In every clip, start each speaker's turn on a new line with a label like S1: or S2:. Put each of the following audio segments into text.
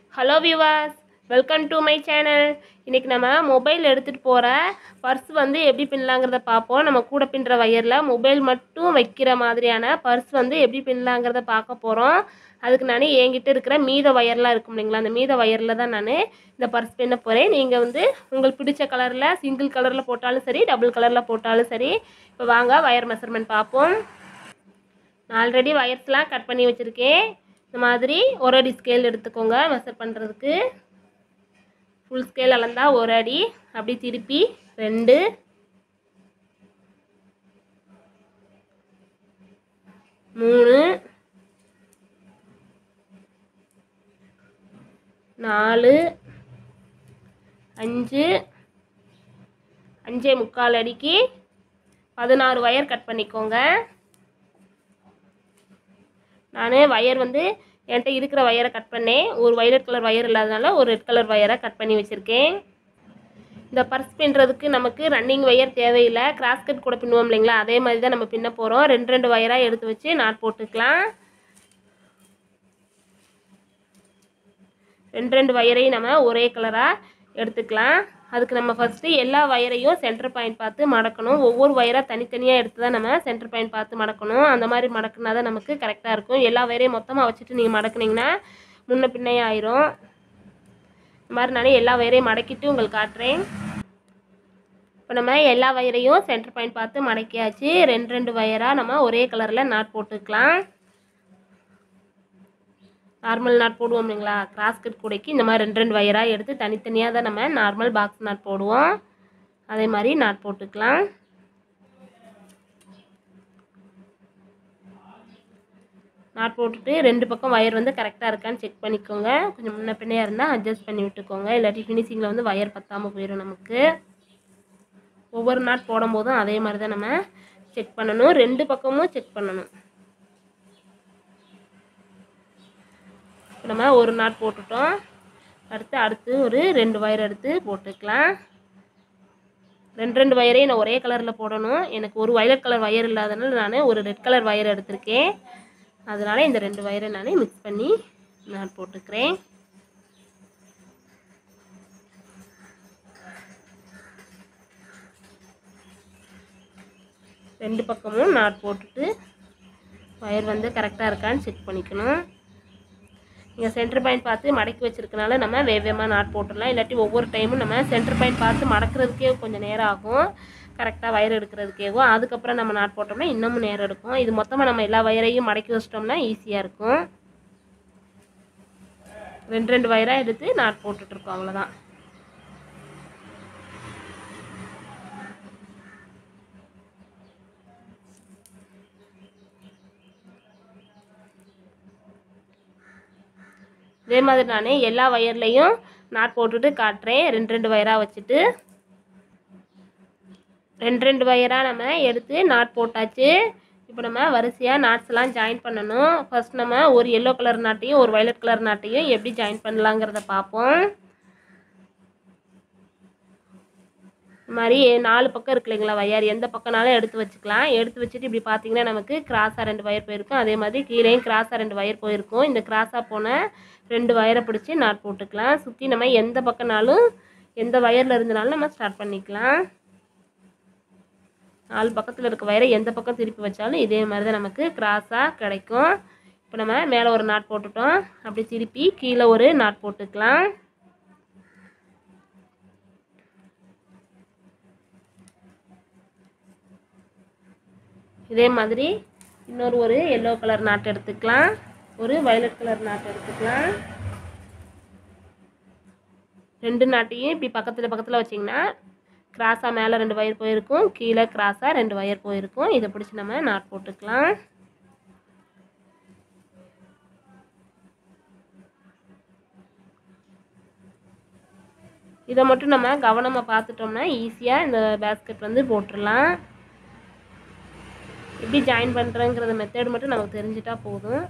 S1: hello viewers welcome to my channel இன்றைக்கி நம்ம mobile எடுத்துகிட்டு போகிற பர்ஸ் வந்து எப்படி பின்னலாங்கிறத பார்ப்போம் நம்ம கூட பின்னுற வயரில் மொபைல் மட்டும் வைக்கிற மாதிரியான பர்ஸ் வந்து எப்படி பின்னலாங்கிறத பார்க்க போகிறோம் அதுக்கு நான் என்கிட்ட இருக்கிற மீத வயர்லாம் இருக்கும் இல்லைங்களா அந்த மீத வயரில் தான் நான் இந்த பர்ஸ் பின்ன போகிறேன் நீங்கள் வந்து உங்களுக்கு பிடிச்ச கலரில் சிங்கிள் கலரில் போட்டாலும் சரி டபுள் கலரில் போட்டாலும் சரி இப்போ வாங்க வயர் மெஷர்மெண்ட் பார்ப்போம் நான் ஆல்ரெடி வயர்ஸ்லாம் கட் பண்ணி வச்சுருக்கேன் இந்த மாதிரி ஒரு அடி ஸ்கேல் எடுத்துக்கோங்க மெஷர் பண்ணுறதுக்கு ஃபுல் ஸ்கேல் அளந்தா ஒரு அடி அப்படி திருப்பி ரெண்டு மூணு நாலு அஞ்சு அஞ்சே முக்கால் அடிக்கு பதினாறு வயர் கட் பண்ணிக்கோங்க நான் வயர் வந்து என்கிட்ட இருக்கிற வயரை கட் பண்ணேன் ஒரு வயலட் கலர் வயர் இல்லாதனால ஒரு ரெட் கலர் வயரை கட் பண்ணி வச்சுருக்கேன் இந்த பர்ஸ் பின்னுறதுக்கு நமக்கு ரன்னிங் வயர் தேவையில்லை கிராஸ் கட் கூட பின்னுவோம் இல்லைங்களா அதே மாதிரி தான் நம்ம பின்ன போகிறோம் ரெண்டு ரெண்டு வயராக எடுத்து வச்சு நாட் போட்டுக்கலாம் ரெண்டு ரெண்டு வயரையும் நம்ம ஒரே கலராக எடுத்துக்கலாம் அதுக்கு நம்ம ஃபஸ்ட்டு எல்லா வயரையும் சென்டர் பாயிண்ட் பார்த்து மடக்கணும் ஒவ்வொரு வயராக தனித்தனியாக எடுத்து தான் நம்ம சென்டர் பாயிண்ட் பார்த்து மடக்கணும் அந்த மாதிரி மடக்குனா தான் நமக்கு கரெக்டாக இருக்கும் எல்லா வயரையும் மொத்தமாக வச்சுட்டு நீங்கள் மடக்குனீங்கன்னா முன்ன பின்னையே ஆயிரும் இந்த மாதிரி நான் எல்லா வயரையும் மடக்கிட்டு உங்களுக்கு காட்டுறேன் இப்போ நம்ம எல்லா வயரையும் சென்டர் பாயிண்ட் பார்த்து மடக்கியாச்சு ரெண்டு ரெண்டு வயராக நம்ம ஒரே கலரில் நாட் போட்டுக்கலாம் நார்மல் நாட் போடுவோம் இல்லைங்களா கிராஸ் கட் கூடைக்கு இந்த மாதிரி ரெண்டு ரெண்டு வயராக எடுத்து தனித்தனியாக தான் நம்ம நார்மல் பாக்ஸ் நாட் போடுவோம் அதே மாதிரி நாட் போட்டுக்கலாம் நாட் போட்டுட்டு ரெண்டு பக்கம் வயர் வந்து கரெக்டாக இருக்கான்னு செக் பண்ணிக்கோங்க கொஞ்சம் முன்ன பின்னையாக இருந்தால் அட்ஜஸ்ட் பண்ணி விட்டுக்கோங்க இல்லாட்டி ஃபினிஷிங்கில் வந்து வயர் பத்தாமல் போயிடும் நமக்கு ஒவ்வொரு நாட் போடும் போதும் அதே மாதிரி தான் நம்ம செக் பண்ணணும் ரெண்டு பக்கமும் செக் பண்ணணும் நம்ம ஒரு நாட் போட்டுட்டோம் அடுத்து அடுத்து ஒரு ரெண்டு வயர் எடுத்து போட்டுக்கலாம் ரெண்டு ரெண்டு வயரையும் நான் ஒரே கலரில் போடணும் எனக்கு ஒரு வயலட் கலர் வயர் இல்லாதனால நான் ஒரு ரெட் கலர் வயர் எடுத்திருக்கேன் அதனால் இந்த ரெண்டு வயரை நான் மிக்ஸ் பண்ணி நான் போட்டுக்கிறேன் ரெண்டு பக்கமும் நாட் போட்டுட்டு வயர் வந்து கரெக்டாக இருக்கான்னு செக் பண்ணிக்கணும் நீங்கள் சென்டர் பாயிண்ட் பார்த்து மடக்கி வச்சிருக்கனால நம்ம வேகமாக நாட் போட்டுடலாம் இல்லாட்டி ஒவ்வொரு டைமும் நம்ம சென்டர் பாயிண்ட் பார்த்து மடக்கிறதுக்கே கொஞ்சம் நேரம் ஆகும் கரெக்டாக வயர் எடுக்கிறதுக்கேவும் அதுக்கப்புறம் நம்ம நாட் போட்டோம்னா இன்னமும் நேரம் எடுக்கும் இது மொத்தமாக நம்ம எல்லா வயரையும் மடக்கி வச்சிட்டோம்னா ஈஸியாக இருக்கும் ரெண்டு ரெண்டு வயராக எடுத்து நாட் போட்டுட்ருக்கோம் அவ்வளோதான் இதே மாதிரி நான் எல்லா வயர்லேயும் நாட் போட்டுட்டு காட்டுறேன் ரெண்டு ரெண்டு வயராக வச்சுட்டு ரெண்டு ரெண்டு வயராக நம்ம எடுத்து நாட் போட்டாச்சு இப்போ நம்ம வரிசையாக நாட்ஸ்லாம் ஜாயின் பண்ணணும் ஃபர்ஸ்ட் நம்ம ஒரு எல்லோ கலர் நாட்டையும் ஒரு வயலட் கலர் நாட்டையும் எப்படி ஜாயின் பண்ணலாங்கிறத பார்ப்போம் இந்த மாதிரி நாலு பக்கம் இருக்கு இல்லைங்களா வயர் எந்த பக்கம்னாலும் எடுத்து வச்சுக்கலாம் எடுத்து வச்சுட்டு இப்படி பார்த்தீங்கன்னா நமக்கு கிராஸாக ரெண்டு வயர் போயிருக்கும் அதே மாதிரி கீழேயும் கிராஸாக ரெண்டு வயர் போயிருக்கும் இந்த கிராஸாக போன ரெண்டு வயரை பிடிச்சி நாட் போட்டுக்கலாம் சுற்றி நம்ம எந்த பக்கம்னாலும் எந்த வயரில் இருந்தனாலும் நம்ம ஸ்டார்ட் பண்ணிக்கலாம் நாலு பக்கத்தில் இருக்க வயரை எந்த பக்கம் திருப்பி வச்சாலும் இதே மாதிரி தான் நமக்கு கிராஸாக கிடைக்கும் இப்போ நம்ம மேலே ஒரு நாட் போட்டுட்டோம் அப்படி திருப்பி கீழே ஒரு நாட் போட்டுக்கலாம் இதே மாதிரி இன்னொரு ஒரு எல்லோ கலர் நாட் எடுத்துக்கலாம் ஒரு வயலட் கலர் நாட் எடுத்துக்கலாம் ரெண்டு நாட்டையும் இப்படி பக்கத்தில் பக்கத்தில் வச்சிங்கன்னா கிராஸாக மேலே ரெண்டு வயர் போயிருக்கும் கீழே கிராஸாக ரெண்டு வயர் போயிருக்கும் இதை பிடிச்சி நம்ம நாட் போட்டுக்கலாம் இதை மட்டும் நம்ம கவனமாக பார்த்துட்டோம்னா ஈஸியாக இந்த பேஸ்கெட் வந்து போட்டுடலாம் எப்படி ஜாயின் பண்ணுறேங்கிறத மெத்தட் மட்டும் நமக்கு தெரிஞ்சிட்டா போதும்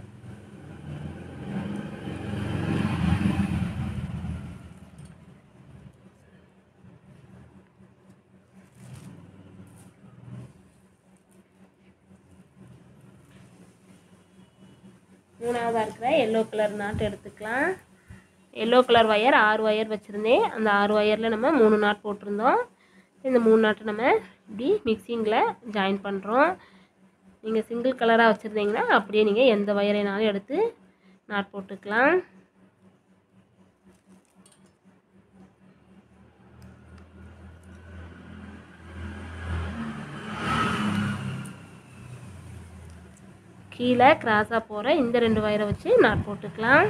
S1: மூணாவதாக இருக்கிற எல்லோ கலர் நாட்டு எடுத்துக்கலாம் எல்லோ கலர் ஒயர் ஆறு ஒயர் வச்சுருந்தேன் அந்த ஆறு ஒயரில் நம்ம மூணு நாட் போட்டிருந்தோம் இந்த மூணு நாட்டை நம்ம இப்படி மிக்சிங்கில் ஜாயின் பண்ணுறோம் நீங்கள் சிங்கிள் கலராக வச்சுருந்தீங்கன்னா அப்படியே நீங்கள் எந்த ஒயரைனாலும் எடுத்து நாட் போட்டுக்கலாம் கீழே கிராஸாக போகிற இந்த ரெண்டு வயரை வச்சு நாட் போட்டுக்கலாம்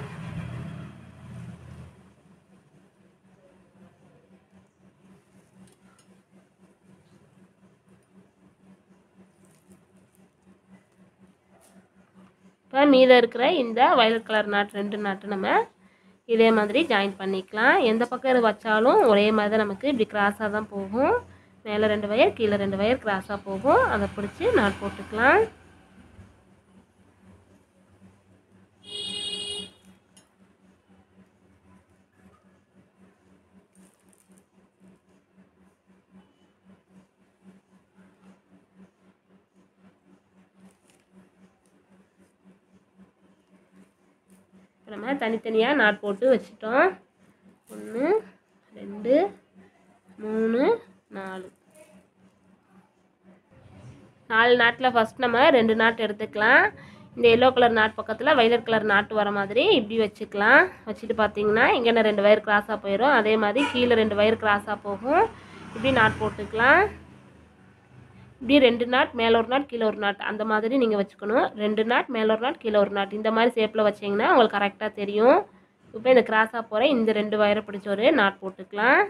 S1: இப்போ மீதம் இருக்கிற இந்த வயலட் கலர் நாட் ரெண்டு நாட்டு நம்ம இதே மாதிரி ஜாயின் பண்ணிக்கலாம் எந்த பக்கம் இது வச்சாலும் ஒரே மாதிரி தான் நமக்கு இப்படி கிராஸாக தான் போகும் மேலே ரெண்டு வயர் கீழே ரெண்டு வயர் கிராஸாக போகும் அதை பிடிச்சி நாட் போட்டுக்கலாம் இப்போ நம்ம தனித்தனியாக நாட் போட்டு வச்சுட்டோம் ஒன்று ரெண்டு மூணு நாலு நாலு நாட்டில் ஃபஸ்ட் நம்ம ரெண்டு நாட் எடுத்துக்கலாம் இந்த எல்லோ கலர் நாட் பக்கத்தில் வைலட் கலர் நாட்டு வர மாதிரி இப்படி வச்சுக்கலாம் வச்சுட்டு பார்த்தீங்கன்னா இங்கே ரெண்டு வயர் கிராஸாக போயிடும் அதே மாதிரி கீழே ரெண்டு வயர் கிராஸாக போகும் இப்படி நாட் போட்டுக்கலாம் இப்படி ரெண்டு நாட் மேலே ஒரு நாட் கீழே ஒரு நாட் அந்த மாதிரி நீங்கள் வச்சுக்கணும் ரெண்டு நாட் மேலே ஒரு நாட் கீழே ஒரு நாட் இந்த மாதிரி ஷேப்பில் வச்சிங்கன்னா உங்களுக்கு கரெக்டாக தெரியும் இப்போ இந்த கிராஸாக போகிற இந்த ரெண்டு வயரை பிடிச்ச ஒரு நாட் போட்டுக்கலாம்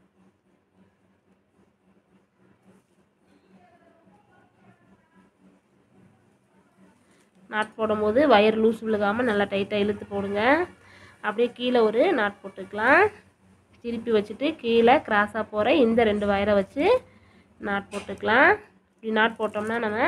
S1: நாட் போடும்போது வயர் லூஸ் விழுகாமல் நல்லா டைட்டாக இழுத்து போடுங்க அப்படியே கீழே ஒரு நாட் போட்டுக்கலாம் திருப்பி வச்சுட்டு கீழே கிராஸாக போகிற இந்த ரெண்டு வயரை வச்சு நாட் போட்டுக்கலாம் இப்படி நாட் போட்டோம்னா நம்ம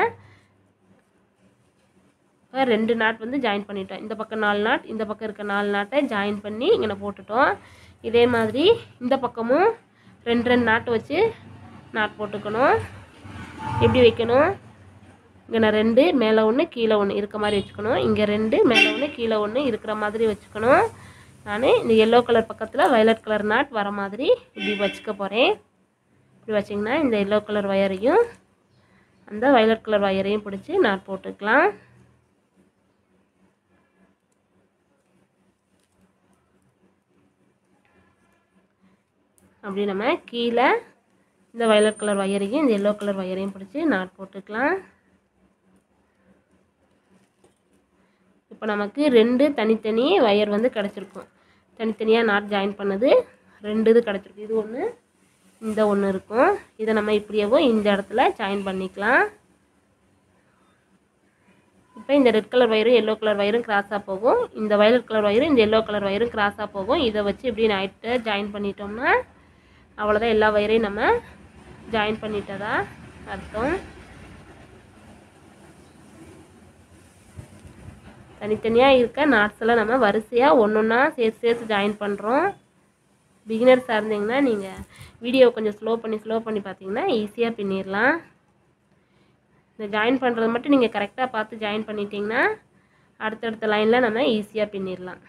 S1: இப்போ ரெண்டு நாட் வந்து ஜாயின் பண்ணிட்டோம் இந்த பக்கம் நாலு நாட் இந்த பக்கம் இருக்க நாலு நாட்டை ஜாயின் பண்ணி இங்கே போட்டுட்டோம் இதே மாதிரி இந்த பக்கமும் ரெண்டு ரெண்டு நாட்டு வச்சு நாட் போட்டுக்கணும் எப்படி வைக்கணும் இங்கே நான் ரெண்டு மேலே ஒன்று கீழே ஒன்று இருக்க மாதிரி வச்சுக்கணும் இங்கே ரெண்டு மேலே ஒன்று கீழே ஒன்று இருக்கிற மாதிரி வச்சுக்கணும் நான் இந்த எல்லோ கலர் பக்கத்தில் வயலட் கலர் நாட் வர மாதிரி இப்படி வச்சுக்க போகிறேன் இப்படி வச்சிங்கன்னா இந்த எல்லோ கலர் வயரையும் அந்த வயலட் கலர் வயரையும் பிடிச்சி நாட் போட்டுக்கலாம் அப்படி நம்ம கீழே இந்த வயலட் கலர் வயரையும் இந்த எல்லோ கலர் வயரையும் பிடிச்சி நாட் போட்டுக்கலாம் இப்போ நமக்கு ரெண்டு தனித்தனி வயர் வந்து கிடச்சிருக்கும் தனித்தனியாக நாட் ஜாயின் பண்ணது ரெண்டு இது கிடச்சிருக்கும் இது ஒன்று இந்த ஒன்று இருக்கும் இதை நம்ம இப்படியேவோ இந்த இடத்துல ஜாயின் பண்ணிக்கலாம் இப்போ இந்த ரெட் கலர் வயரும் எல்லோ கலர் வயரும் கிராஸாக போகும் இந்த வயலட் கலர் வயரும் இந்த எல்லோ கலர் வயரும் கிராஸாக போகும் இதை வச்சு இப்படி நைட்டை ஜாயின் பண்ணிட்டோம்னா அவ்வளோதான் எல்லா வயரையும் நம்ம ஜாயின் பண்ணிட்டதா அர்த்தம் தனித்தனியாக இருக்க நாட்ஸ் எல்லாம் நம்ம வரிசையாக ஒன்று ஒன்றா சேர்த்து சேர்த்து ஜாயின் பண்ணுறோம் பிகினர்ஸாக இருந்தீங்கன்னா நீங்கள் வீடியோ கொஞ்சம் ஸ்லோ பண்ணி ஸ்லோ பண்ணி பார்த்தீங்கன்னா ஈஸியாக பின்னிடலாம் இந்த ஜாயின் பண்ணுறது மட்டும் நீங்கள் கரெக்டாக பார்த்து ஜாயின் பண்ணிட்டீங்கன்னா அடுத்தடுத்த லைனில் நம்ம ஈஸியாக பின்னிடலாம்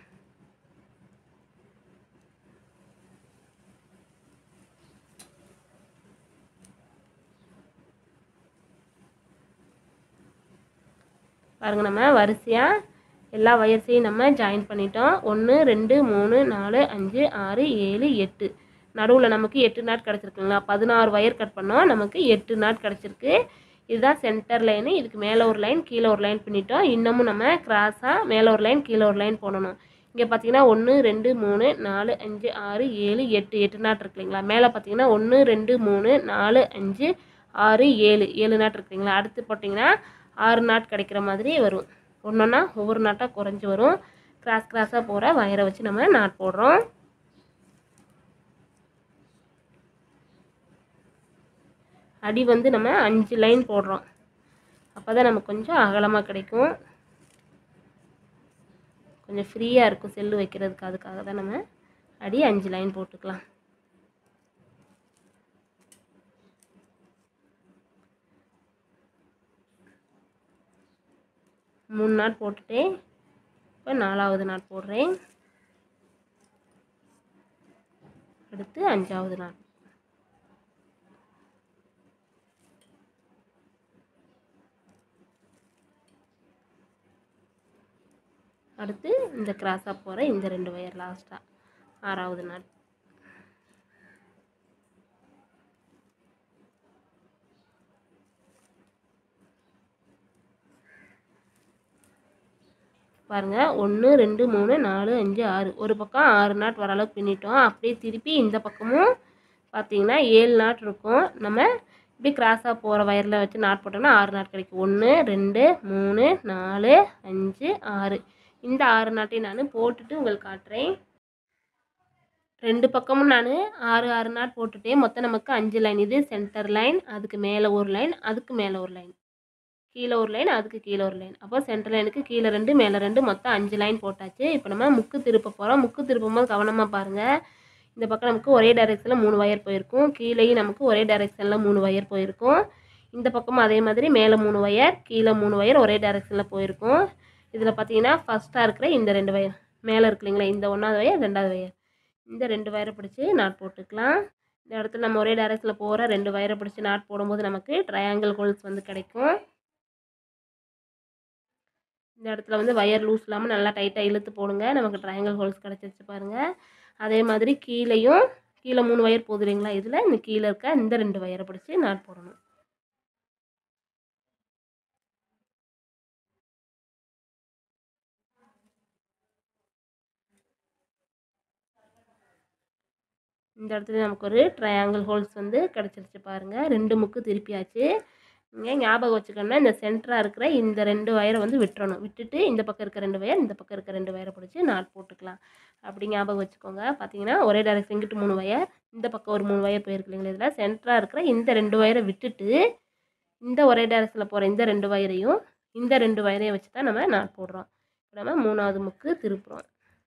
S1: பாருங்கள் நம்ம வரிசையாக எல்லா வயசையும் நம்ம ஜாயின் பண்ணிட்டோம் ஒன்று ரெண்டு மூணு நாலு அஞ்சு ஆறு ஏழு எட்டு நடுவில் நமக்கு எட்டு நாட் கிடச்சிருக்குங்களா பதினாறு வயர் கட் பண்ணோம் நமக்கு எட்டு நாட் கிடச்சிருக்கு இதுதான் சென்டர் லைனு இதுக்கு மேலே ஒரு லைன் கீழே ஒரு லைன் பண்ணிட்டோம் இன்னமும் நம்ம கிராஸாக மேலே ஒரு லைன் கீழே ஒரு லைன் போடணும் இங்கே பார்த்தீங்கன்னா ஒன்று ரெண்டு மூணு நாலு அஞ்சு ஆறு ஏழு எட்டு எட்டு நாட் இருக்கு இல்லைங்களா மேலே பார்த்தீங்கன்னா ஒன்று ரெண்டு மூணு நாலு அஞ்சு ஆறு ஏழு ஏழு நாட் இருக்கு இல்லைங்களா அடுத்து போட்டிங்கன்னா ஆறு நாட் கிடைக்கிற மாதிரி வரும் ஒன்றொன்னா ஒவ்வொரு நாட்டாக குறைஞ்சி வரும் கிராஸ் கிராஸாக போகிற வயரை வச்சு நம்ம நாட் போடுறோம் அடி வந்து நம்ம அஞ்சு லைன் போடுறோம் அப்போ தான் நமக்கு கொஞ்சம் அகலமாக கிடைக்கும் கொஞ்சம் ஃப்ரீயாக இருக்கும் செல்லு வைக்கிறதுக்கு அதுக்காக தான் நம்ம அடி அஞ்சு லைன் போட்டுக்கலாம் மூணு நாட் போட்டுட்டேன் இப்போ நாலாவது நாட் போடுறேன் அடுத்து அஞ்சாவது நாட் அடுத்து இந்த கிராஸாக போகிற இந்த ரெண்டு ஒயர் லாஸ்ட்டாக ஆறாவது நாட் பாருங்கள் ஒன்று ரெண்டு மூணு நாலு அஞ்சு ஆறு ஒரு பக்கம் ஆறு நாட் வர அளவுக்கு பின்னிட்டோம் அப்படியே திருப்பி இந்த பக்கமும் பார்த்தீங்கன்னா ஏழு நாட் இருக்கும் நம்ம இப்படி கிராஸாக போகிற வயரில் வச்சு நாட் போட்டோம்னா ஆறு நாட் கிடைக்கும் ஒன்று ரெண்டு மூணு நாலு அஞ்சு ஆறு இந்த ஆறு நாட்டையும் நான் போட்டுட்டு உங்களுக்கு காட்டுறேன் ரெண்டு பக்கமும் நான் ஆறு ஆறு நாட் போட்டுட்டேன் மொத்தம் நமக்கு அஞ்சு லைன் இது சென்டர் லைன் அதுக்கு மேலே ஒரு லைன் அதுக்கு மேலே ஒரு லைன் கீழே ஒரு லைன் அதுக்கு கீழே ஒரு லைன் அப்போ சென்டர் லைனுக்கு கீழே ரெண்டு மேலே ரெண்டு மொத்தம் அஞ்சு லைன் போட்டாச்சு இப்போ நம்ம முக்கு திருப்ப போகிறோம் முக்கு திருப்பும் போது கவனமாக பாருங்கள் இந்த பக்கம் நமக்கு ஒரே டைரெக்ஷனில் மூணு வயர் போயிருக்கும் கீழேயும் நமக்கு ஒரே டைரெக்ஷனில் மூணு வயர் போயிருக்கும் இந்த பக்கமும் அதே மாதிரி மேலே மூணு வயர் கீழே மூணு வயர் ஒரே டைரெக்ஷனில் போயிருக்கும் இதில் பார்த்தீங்கன்னா ஃபஸ்ட்டாக இருக்கிற இந்த ரெண்டு வயர் மேலே இருக்கு இல்லைங்களா இந்த ஒன்றாவது வயர் ரெண்டாவது வயர் இந்த ரெண்டு வயரை பிடிச்சி நாட் போட்டுக்கலாம் இந்த இடத்துல நம்ம ஒரே டைரெக்ஷனில் போகிற ரெண்டு வயரை பிடிச்சி நாட் போடும்போது நமக்கு ட்ரையாங்கிள் ஹோல்ஸ் வந்து கிடைக்கும் இந்த இடத்துல வந்து வயர் லூஸ் இல்லாமல் நல்லா டைட்டாக இழுத்து போடுங்க நமக்கு ட்ரையாங்கிள் ஹோல்ஸ் கிடச்சிருச்சு பாருங்கள் அதே மாதிரி கீழேயும் கீழே மூணு வயர் போகுது இல்லைங்களா இதில் இந்த கீழே இருக்க இந்த ரெண்டு வயரை பிடிச்சி நாட் போடணும் இந்த இடத்துல நமக்கு ஒரு ட்ரையாங்கிள் ஹோல்ஸ் வந்து கிடச்சிருச்சு பாருங்கள் ரெண்டு முக்கு திருப்பியாச்சு இங்கே ஞாபகம் வச்சுக்கணும்னா இந்த சென்டராக இருக்கிற இந்த ரெண்டு வயரை வந்து விட்டுறணும் விட்டுட்டு இந்த பக்கம் இருக்க ரெண்டு வயர் இந்த பக்கம் இருக்க ரெண்டு வயரை பிடிச்சி நாட் போட்டுக்கலாம் அப்படி ஞாபகம் வச்சுக்கோங்க பார்த்தீங்கன்னா ஒரே டைரக்ஷன் இங்கிட்டு மூணு வயர் இந்த பக்கம் ஒரு மூணு வயர் போயிருக்கு இல்லைங்களா இதில் சென்டராக இருக்கிற இந்த ரெண்டு வயரை விட்டுட்டு இந்த ஒரே டைரக்ஷனில் போகிற இந்த ரெண்டு வயரையும் இந்த ரெண்டு வயரையும் வச்சு தான் நம்ம நாட் போடுறோம் இப்போ நம்ம மூணாவது முக்கு திருப்புறோம்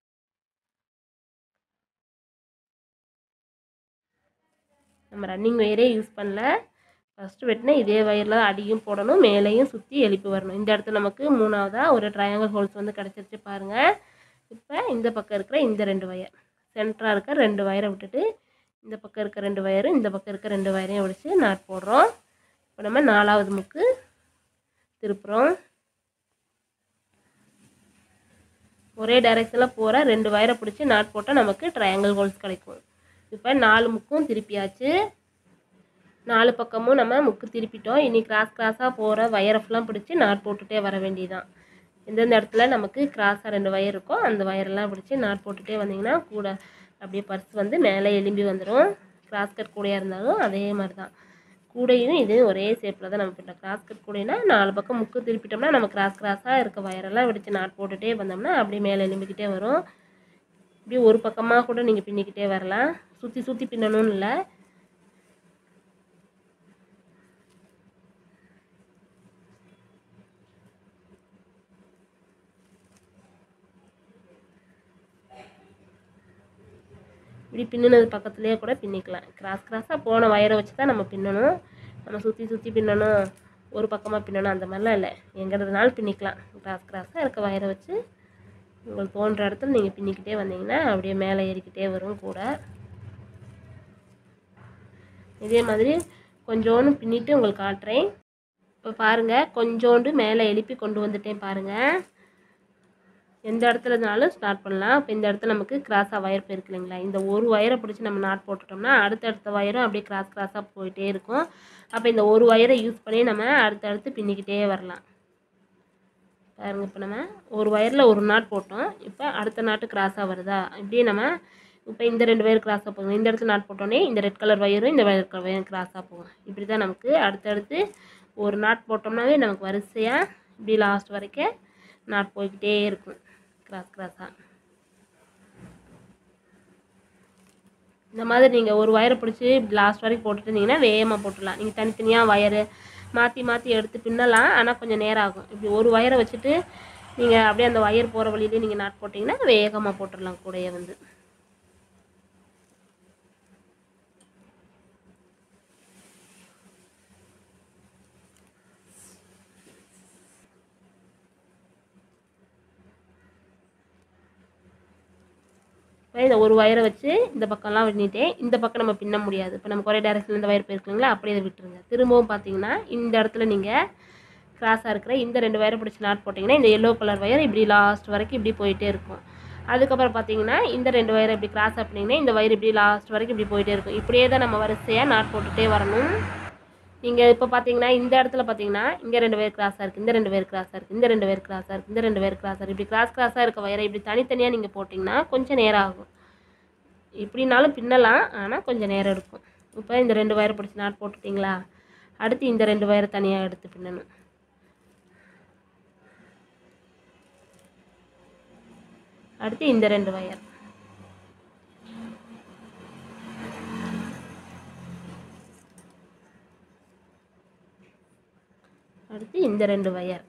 S1: நம்ம ரன்னிங் வயரே யூஸ் பண்ணல ஃபஸ்ட்டு வெட்டினா இதே வயரில் அடியும் போடணும் மேலேயும் சுற்றி எழுப்பி வரணும் இந்த இடத்துல நமக்கு மூணாவதாக ஒரு ட்ரையாங்கிள் ஹோல்ஸ் வந்து கிடச்சிருச்சு பாருங்கள் இப்போ இந்த பக்கம் இருக்கிற இந்த ரெண்டு வயர் சென்டராக இருக்க ரெண்டு வயரை விட்டுட்டு இந்த பக்கம் இருக்க ரெண்டு வயரும் இந்த பக்கம் இருக்க ரெண்டு வயரையும் ஒடிச்சு நாட் போடுறோம் இப்போ நம்ம நாலாவது முக்கு திருப்புறோம் ஒரே டைரெக்ஷனில் போகிற ரெண்டு வயரை பிடிச்சி நாட் போட்டால் நமக்கு ட்ரையாங்கிள் ஹோல்ஸ் கிடைக்கும் இப்போ நாலு முக்கும் திருப்பியாச்சு நாலு பக்கமும் நம்ம முக்கு திருப்பிட்டோம் இனி கிராஸ் கிராஸாக போகிற வயரை ஃபுல்லாக பிடிச்சி நாட் போட்டுகிட்டே வர வேண்டியதான் எந்தெந்த இடத்துல நமக்கு கிராஸாக ரெண்டு வயர் இருக்கோ அந்த வயரெல்லாம் பிடிச்சி நாட் போட்டுகிட்டே வந்தீங்கன்னா கூட அப்படியே பர்ஸ் வந்து மேலே எலும்பி வந்துடும் கிராஸ் கட் கூடையாக இருந்தாலும் அதே மாதிரி தான் கூடையும் இது ஒரே ஷேப்பில் தான் நம்ம பின்னோம் கிராஸ் கட் கூடைனா நாலு பக்கம் முக்கு திருப்பிட்டோம்னா நம்ம கிராஸ் கிராஸாக இருக்க வயரெல்லாம் பிடிச்சி நாட் போட்டுகிட்டே வந்தோம்னா அப்படியே மேலே எலும்பிக்கிட்டே வரும் இப்படி ஒரு பக்கமாக கூட நீங்கள் பின்னிக்கிட்டே வரலாம் சுற்றி சுற்றி பின்னணும்னு இல்லை இப்படி பின்னுனது பக்கத்துலேயே கூட பின்னிக்கலாம் கிராஸ் கிராஸாக போன வயரை வச்சு தான் நம்ம பின்னணும் நம்ம சுற்றி சுற்றி பின்னணும் ஒரு பக்கமாக பின்னணும் அந்த மாதிரிலாம் இல்லை எங்கிறதுனாலும் பின்னிக்கலாம் கிராஸ் கிராஸாக இருக்க வயரை வச்சு உங்களுக்கு தோன்ற இடத்துல நீங்கள் பின்னிக்கிட்டே வந்தீங்கன்னா அப்படியே மேலே ஏறிக்கிட்டே வரும் கூட இதே மாதிரி கொஞ்சோண்டு பின்னிட்டு உங்களுக்கு காட்டுறேன் இப்போ பாருங்கள் கொஞ்சோண்டு மேலே எழுப்பி கொண்டு வந்துட்டேன் பாருங்கள் எந்த இடத்துலனாலும் ஸ்டார்ட் பண்ணலாம் இப்போ இந்த இடத்துல நமக்கு கிராஸாக வயர் போயிருக்கு இல்லைங்களா இந்த ஒரு வயரை பிடிச்சி நம்ம நாட் போட்டுட்டோம்னா அடுத்தடுத்த வயரும் அப்படியே கிராஸ் கிராஸாக போயிட்டே இருக்கும் அப்போ இந்த ஒரு வயரை யூஸ் பண்ணி நம்ம அடுத்தடுத்து பின்னிக்கிட்டே வரலாம் பாருங்க இப்போ நம்ம ஒரு வயரில் ஒரு நாட் போட்டோம் இப்போ அடுத்த நாட்டு கிராஸாக வருதா இப்படியே நம்ம இப்போ இந்த ரெண்டு வயர் கிராஸாக போகும் இந்த இடத்துல நாட் போட்டோன்னே இந்த ரெட் கலர் வயரும் இந்த வயர் கலர் வயரும் கிராஸாக போகும் இப்படி தான் நமக்கு அடுத்தடுத்து ஒரு நாட் போட்டோம்னாவே நமக்கு வரிசையாக இப்படி லாஸ்ட் வரைக்கும் நாட் போய்கிட்டே இருக்கும் கிராஸ் கிராஸாக இந்த மாதிரி நீங்கள் ஒரு வயரை பிடிச்சி லாஸ்ட் வரைக்கும் போட்டுட்டு இருந்தீங்கன்னா வேகமாக போட்டுடலாம் நீங்கள் தனித்தனியாக வயரு மாற்றி மாற்றி எடுத்து பின்னலாம் ஆனால் கொஞ்சம் நேரம் ஆகும் இப்படி ஒரு வயரை வச்சுட்டு நீங்கள் அப்படியே அந்த வயர் போகிற வழியிலே நீங்கள் நாட் போட்டிங்கன்னா வேகமாக போட்டுடலாம் கூடையை வந்து இப்போ இந்த ஒரு வயரை வச்சு இந்த பக்கம்லாம் பின்னிட்டேன் இந்த பக்கம் நம்ம பின்ன முடியாது இப்போ நமக்கு ஒரே டேரக்ஷனில் இந்த வயர் போயிருக்குங்களா அப்படியே இதை விட்டுருங்க திரும்பவும் பார்த்தீங்கன்னா இந்த இடத்துல நீங்கள் கிராஸாக இருக்கிற இந்த ரெண்டு வயரை பிடிச்சி நாட் போட்டிங்கன்னா இந்த எல்லோ கலர் வயர் இப்படி லாஸ்ட் வரைக்கும் இப்படி போயிட்டே இருக்கும் அதுக்கப்புறம் பார்த்தீங்கன்னா இந்த ரெண்டு வயரை இப்படி கிராஸ் பண்ணிங்கன்னா இந்த வயர் இப்படி லாஸ்ட் வரைக்கும் இப்படி போயிட்டே இருக்கும் இப்படியே தான் நம்ம வரிசையாக நாட் போட்டுகிட்டே வரணும் நீங்கள் இப்போ பார்த்தீங்கன்னா இந்த இடத்துல பார்த்தீங்கன்னா இங்கே ரெண்டு பேர் கிராஸாக இருக்குது இந்த ரெண்டு பேர் கிராஸாக இருக்குது இந்த ரெண்டு பேர் கிராஸாக இருக்குது இந்த ரெண்டு பேர் கிராஸாக இருக்குது இப்படி கிராஸ் கிராஸாக இருக்க வயரை இப்படி தனித்தனியாக நீங்கள் போட்டிங்கன்னா கொஞ்சம் நேரம் ஆகும் இப்படினாலும் பின்னலாம் ஆனால் கொஞ்சம் நேரம் எடுக்கும் இப்போ இந்த ரெண்டு வயரை பிடிச்சி நாட் போட்டுட்டிங்களா அடுத்து இந்த ரெண்டு வயரை தனியாக எடுத்து பின்னணும் அடுத்து இந்த ரெண்டு வயர் அடுத்து இந்த ரெண்டு வயர்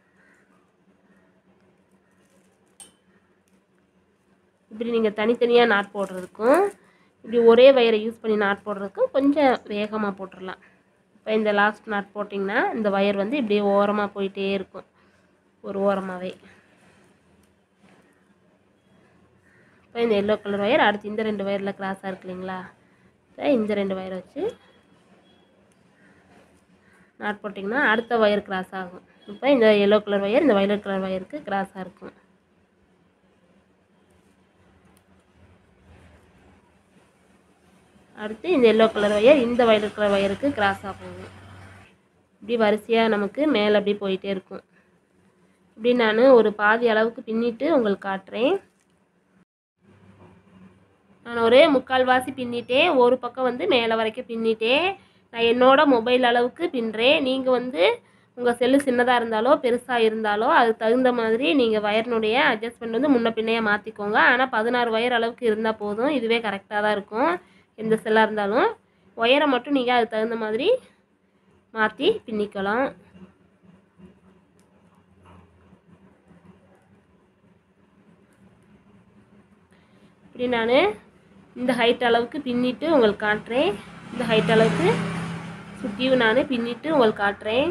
S1: இப்படி நீங்கள் தனித்தனியாக நாட் போடுறதுக்கும் இப்படி ஒரே வயரை யூஸ் பண்ணி நாட் போடுறதுக்கும் கொஞ்சம் வேகமாக போட்டுடலாம் இப்போ இந்த லாஸ்ட் நாட் போட்டிங்கன்னா இந்த வயர் வந்து இப்படியே ஓரமாக போயிட்டே இருக்கும் ஒரு ஓரமாகவே இப்போ இந்த எல்லோ கலர் ஒயர் அடுத்து இந்த ரெண்டு வயரில் கிராஸாக இருக்கு இல்லைங்களா இப்போ இந்த ரெண்டு வயரை வச்சு நாட் போட்டிங்கன்னா அடுத்த ஒயர் கிராஸ் ஆகும் இப்போ இந்த எல்லோ கலர் ஒயர் இந்த வயலட் கலர் ஒயருக்கு கிராஸாக இருக்கும் அடுத்து இந்த எல்லோ கலர் ஒயர் இந்த வயலட் கலர் ஒயருக்கு கிராஸாக போகும் இப்படி வரிசையாக நமக்கு மேலே அப்படியே போயிட்டே இருக்கும் இப்படி நான் ஒரு பாதி அளவுக்கு பின்னிட்டு உங்களுக்கு காட்டுறேன் நான் ஒரே முக்கால்வாசி பின்னிட்டேன் ஒரு பக்கம் வந்து மேலே வரைக்கும் பின்னிட்டேன் நான் என்னோட மொபைல் அளவுக்கு பின்னுறேன் நீங்கள் வந்து உங்கள் செல்லு சின்னதாக இருந்தாலோ பெருசாக இருந்தாலோ அதுக்கு தகுந்த மாதிரி நீங்கள் வயர்னுடைய அட்ஜஸ்ட்மெண்ட் வந்து முன்ன பின்னையே மாற்றிக்கோங்க ஆனால் பதினாறு வயர் அளவுக்கு இருந்தால் போதும் இதுவே கரெக்டாக தான் இருக்கும் எந்த செல்லாக இருந்தாலும் ஒயரை மட்டும் நீங்கள் அதுக்கு தகுந்த மாதிரி மாற்றி பின்னிக்கலாம் இப்படி நான் இந்த ஹைட் அளவுக்கு பின்னிட்டு உங்களுக்கு காட்டுறேன் இந்த ஹைட் அளவுக்கு சுற்றியும் நான் பின்னிட்டு உங்களுக்கு காட்டுறேன்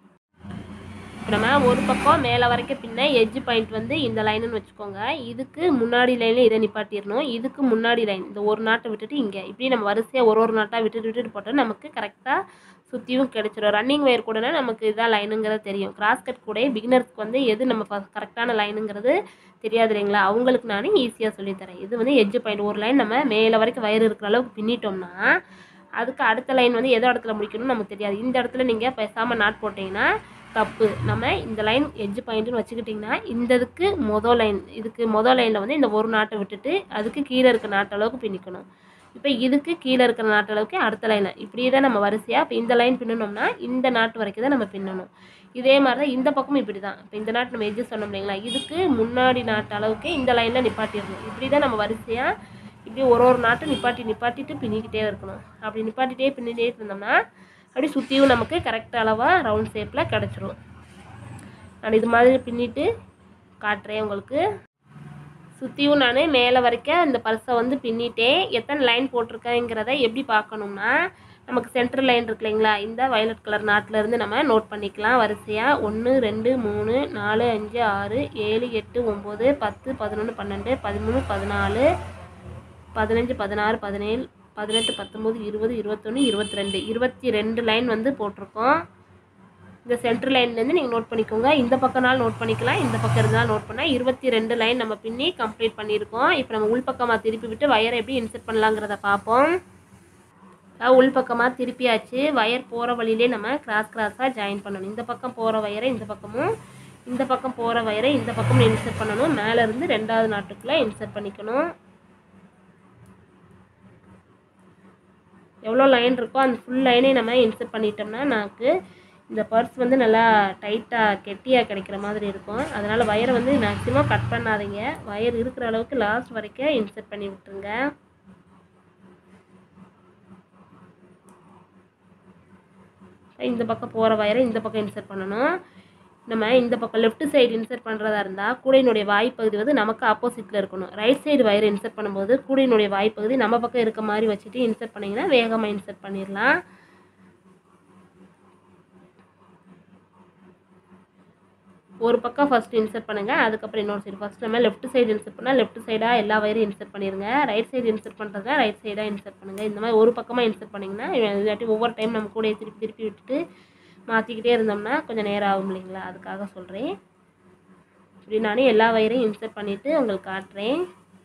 S1: இப்போ நம்ம ஒரு பக்கம் மேலே வரைக்கும் பின்ன எட்ஜ் பாயிண்ட் வந்து இந்த லைனுன்னு வச்சுக்கோங்க இதுக்கு முன்னாடி லைனில் இதை நிப்பாட்டிடணும் இதுக்கு முன்னாடி லைன் இந்த ஒரு நாட்டை விட்டுட்டு இங்கே இப்படி நம்ம வரிசையாக ஒரு ஒரு நாட்டாக விட்டுட்டு விட்டுட்டு போட்டால் நமக்கு கரெக்டாக சுற்றியும் கிடச்சிரும் ரன்னிங் வயர் கூடனா நமக்கு இதான் லைனுங்கிறது தெரியும் கிராஸ் கட் கூட பிகினர்ஸ்க்கு வந்து எது நம்ம கரெக்டான லைனுங்கிறது தெரியாது இல்லைங்களா அவங்களுக்கு நான் ஈஸியாக சொல்லித்தரேன் இது வந்து எட்ஜ் பாயிண்ட் ஒரு லைன் நம்ம மேலே வரைக்கும் வயர் இருக்கிற அளவுக்கு பின்னிட்டோம்னா அதுக்கு அடுத்த லைன் வந்து எந்த இடத்துல முடிக்கணும்னு நமக்கு தெரியாது இந்த இடத்துல நீங்கள் பேசாமல் நாட் போட்டிங்கன்னா தப்பு நம்ம இந்த லைன் எட்ஜ் பாயிண்ட்னு வச்சுக்கிட்டிங்கன்னா இந்த இதுக்கு மொதல் லைன் இதுக்கு மொதல் லைனில் வந்து இந்த ஒரு நாட்டை விட்டுட்டு அதுக்கு கீழே இருக்க நாட்டு அளவுக்கு பின்னிக்கணும் இப்போ இதுக்கு கீழே இருக்கிற நாட்டு அளவுக்கு அடுத்த லைனில் இப்படியே தான் நம்ம வரிசையாக இப்போ இந்த லைன் பின்னணும்னா இந்த நாட்டு வரைக்கும் தான் நம்ம பின்னணும் இதே மாதிரி தான் இந்த பக்கமும் இப்படி தான் இப்போ இந்த நாட்டு நம்ம எஜ்ஜு சொன்னோம் இல்லைங்களா இதுக்கு முன்னாடி நாட்டு அளவுக்கு இந்த லைனில் நிப்பாட்டிடணும் இப்படி தான் நம்ம வரிசையாக இப்படி ஒரு ஒரு நாட்டும் நிப்பாட்டி நிப்பாட்டிட்டு பின்னிக்கிட்டே இருக்கணும் அப்படி நிப்பாட்டிட்டே பின்னிட்டே இருந்தோம்னா அப்படி சுற்றியும் நமக்கு கரெக்ட் அளவாக ரவுண்ட் ஷேப்பில் கிடச்சிரும் நான் இது மாதிரி பின்னிட்டு காட்டுறேன் உங்களுக்கு சுற்றியும் நான் மேலே வரைக்கும் இந்த பர்ஸை வந்து பின்னிட்டேன் எத்தனை லைன் போட்டிருக்கேங்கிறத எப்படி பார்க்கணும்னா நமக்கு சென்டர் லைன் இருக்கு இல்லைங்களா இந்த வயலட் கலர் நாட்டிலேருந்து நம்ம நோட் பண்ணிக்கலாம் வரிசையாக ஒன்று ரெண்டு மூணு நாலு அஞ்சு ஆறு ஏழு எட்டு ஒம்பது பத்து பதினொன்று பன்னெண்டு பதிமூணு பதினாலு பதினஞ்சு பதினாறு பதினேழு பதினெட்டு பத்தொம்போது இருபது இருபத்தொன்று இருபத்தி ரெண்டு இருபத்தி ரெண்டு லைன் வந்து போட்டிருக்கோம் இந்த சென்டர் லைன்லேருந்து நீங்கள் நோட் பண்ணிக்கோங்க இந்த பக்கம்னாலும் நோட் பண்ணிக்கலாம் இந்த பக்கம் இருந்தாலும் நோட் பண்ணால் இருபத்தி ரெண்டு லைன் நம்ம பின்னி கம்ப்ளீட் பண்ணியிருக்கோம் இப்போ நம்ம உள்பக்கமாக திருப்பி விட்டு வயரை எப்படி இன்செர்ட் பண்ணலாங்கிறத பார்ப்போம் அதாவது உள்பக்கமாக திருப்பியாச்சு வயர் போகிற வழியிலே நம்ம கிராஸ் கிராஸாக ஜாயின் பண்ணணும் இந்த பக்கம் போகிற வயரை இந்த பக்கமும் இந்த பக்கம் போகிற வயரை இந்த பக்கமும் இன்செர்ட் பண்ணணும் மேலே இருந்து ரெண்டாவது நாட்டுக்குள்ளே இன்செர்ட் பண்ணிக்கணும் எவ்வளோ லைன் இருக்கோ அந்த ஃபுல் லைனையும் நம்ம இன்செர்ட் பண்ணிட்டோம்னா நமக்கு இந்த பர்ஸ் வந்து நல்லா டைட்டாக கெட்டியாக கிடைக்கிற மாதிரி இருக்கும் அதனால் வயரை வந்து மேக்ஸிமம் கட் பண்ணாதீங்க வயர் இருக்கிற அளவுக்கு லாஸ்ட் வரைக்கும் இன்செர்ட் பண்ணி விட்டுருங்க இந்த பக்கம் போகிற வயரை இந்த பக்கம் இன்செர்ட் பண்ணணும் நம்ம இந்த பக்கம் லெஃப்ட் சைடு இன்செர்ட் பண்ணுறதா இருந்தால் கூடையினுடைய வாய்ப்பகுதி வந்து நமக்கு ஆப்போசிட்டில் இருக்கணும் ரைட் சைடு வயர் இன்செர்ட் பண்ணும்போது கூடையினுடைய வாய்ப்பகுதி நம்ம பக்கம் இருக்க மாதிரி வச்சுட்டு இன்செர்ட் பண்ணிங்கன்னா வேகமாக இன்செர்ட் பண்ணிடலாம் ஒரு பக்கம் ஃபஸ்ட்டு இன்சர்ட் பண்ணுங்கள் அதுக்கப்புறம் இன்னொரு சைடு ஃபஸ்ட் நம்ம லெஃப்ட் சைடு இன்சர்ட் பண்ணால் லெஃப்ட் சைடாக எல்லா வயரும் இன்சர்ட் பண்ணிடுங்க ரைட் சைடு இன்சர்ட் பண்ணுறத ரைட் சைடாக இன்சர்ட் பண்ணுங்கள் இந்த மாதிரி ஒரு பக்கமாக இன்சர்ட் பண்ணிங்கன்னா இல்லாட்டி ஒவ்வொரு டைம் நம்ம கூட திருப்பி திருப்பி விட்டுட்டு மாற்றிக்கிட்டே இருந்தோம்னா கொஞ்சம் நேரம் ஆகும் இல்லைங்களா அதுக்காக சொல்கிறேன் இப்படி நான் எல்லா வயரையும் இன்சர்ட் பண்ணிவிட்டு உங்களுக்கு காட்டுறேன்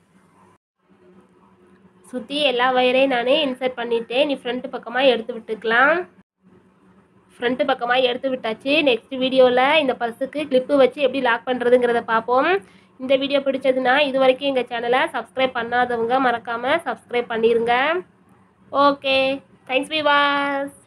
S1: சுற்றி எல்லா வயரையும் நானே இன்சர்ட் பண்ணிட்டேன் நீ ஃப்ரண்ட் பக்கமாக எடுத்து விட்டுக்கலாம் ஃப்ரண்ட் பக்கமாக எடுத்து விட்டாச்சு நெக்ஸ்ட் வீடியோவில் இந்த பர்ஸுக்கு கிளிப்பு வச்சு எப்படி லாக் பண்ணுறதுங்கிறத பார்ப்போம் இந்த வீடியோ பிடிச்சதுன்னா இது வரைக்கும் எங்கள் சேனலை சப்ஸ்கிரைப் பண்ணாதவங்க மறக்காமல் சப்ஸ்கிரைப் பண்ணிடுங்க ஓகே தேங்க்ஸ் விவாஸ்